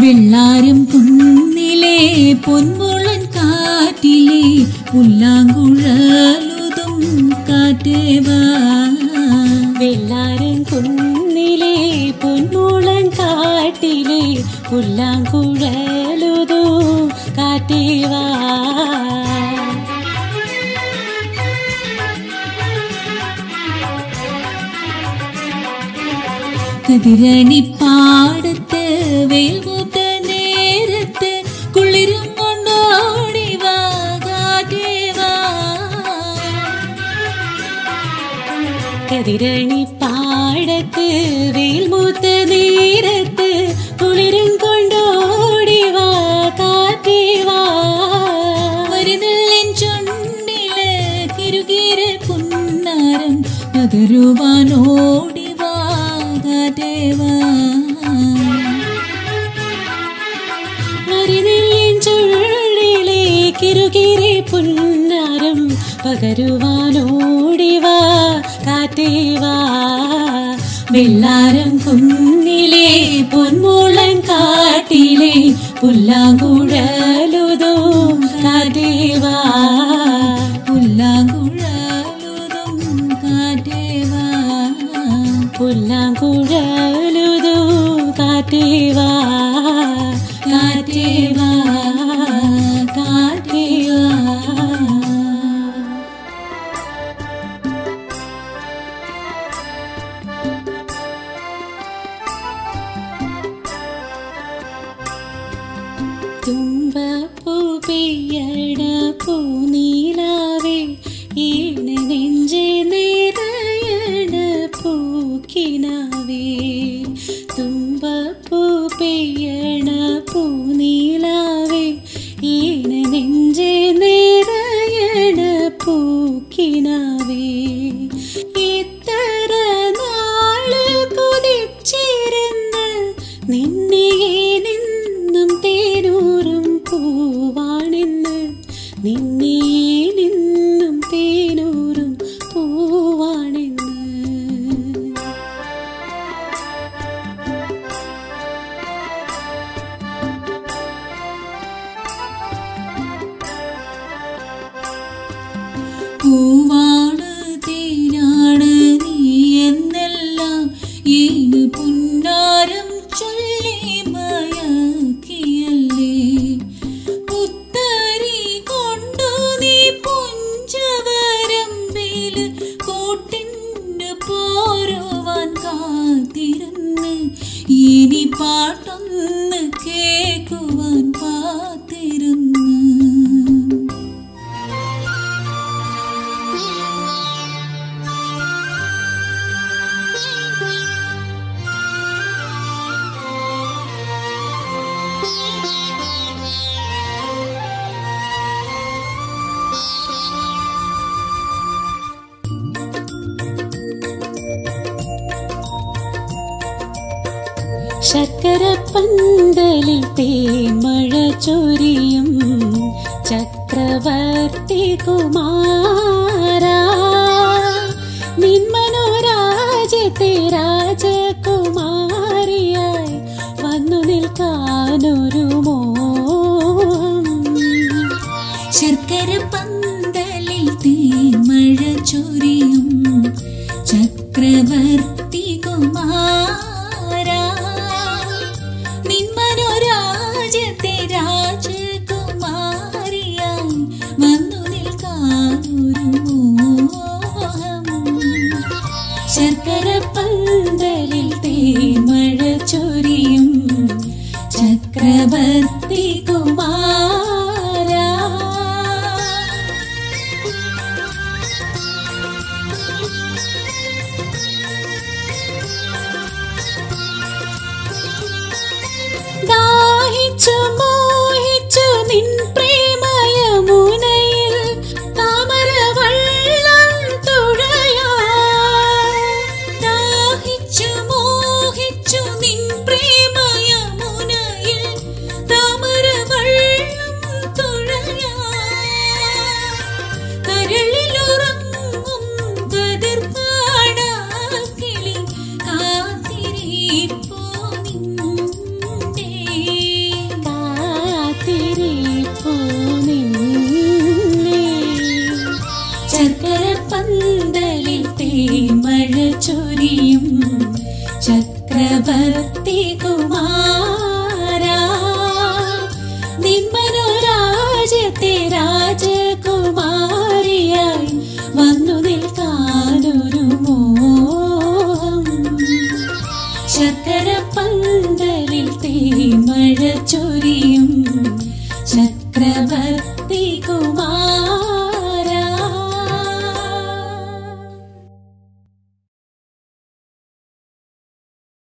വെള്ളാരം കുന്നിലെ പൊന്മുളൻ കാറ്റിലെ പുല്ലാങ്കുഴലുതും കാറ്റേവാ വെള്ളാരം കുന്നിലെ പൊന്മുളൻ കാട്ടിലെ പുല്ലാങ്കുഴലുതോ കാറ്റേവാ കതിരണി പാടത്ത് വേൽമൂത്ത നേരത്ത് കുളിരും കൊണ്ടോടിവാ കാറ്റേവാ കതിരണി പാടത്ത് വേൽമൂത്ത നേരത്ത് കുളിരും കൊണ്ടോടിവാ കാറ്റേവാ മരുന്നെല്ലിൻ ചുണ്ടില് കിരുകിര പുന്നാരം പകരുവാനോടിവാ കാറ്റേവാ മരുന്നില്ലിൻ ചുള്ളിലെ കിരുകിരി പുന്നാരം പകരുവാനോടിവാ കാറ്റേവാ വെള്ളാരം കുന്നിലെ പൊന്മുളൻ കാട്ടിലെ പുല്ലാങ്കുഴലുതോ കാറ്റേവാ പുല്ലാങ്കുഴലുതും കാറ്റേവാ പുല്ലാങ്കുഴലുതോ കാറ്റേവാ കാറ്റേവാ കാറ്റേവാ തുമ്പപ്പൂ പെയ്യട പൂനീലാവേ ഈണ നെഞ്ചെ നിറയണ പൂക്കിനാവേ തുമ്പപ്പൂ പെയ്യണ പൂനീലാവേ ഈണ നെഞ്ചെ നിറയണ പൂക്കിനാവേ ഇത്ര നാള് കൊതിച്ചിരുന്ന് നിന്നെ നിന്നും തേനൂറും പൂവാണെന്ന് നിന്നെ നിന്നും തേനൂറും പൂവാണെന്ന് പൂവാണ് തേനാണ് നീ എന്നെല്ലാം ഏന് പുന്നാരം ചൊല്ലി മയക്കിയല്ലേ പുത്തരി കൊണ്ടു നീ പുഞ്ചവരമ്പില് കൂട്ടിന് പോരുവാൻ കാത്തിരുന്ന് ഇനി പാട്ടൊന്ന് കേക്കുവാൻ പാത്തിരുന്ന് ശർക്കര പന്തലിൽ തേന്മഴ ചൊരിയും ചക്രവർത്തി കുമാര നിന്മനോരാജ്യത്തെ രാജകുമാരിയായി വന്നു നിൽക്കാനൊരു മോഹം ശർക്കര പന്തലിൽ തീമഴ ചൊരിയും ചക്രവർത്തി കുമാര നിന്മനോരാജ്യത്തെ രാജകുമാരിയായി വന്നു നിൽക്കാനൊരു മോഹം ശർക്കര പന്തലിൽ തേന്മഴ ചൊരിയും ചക്രവർത്തി കുമാര തേമഴ ചൊരിയും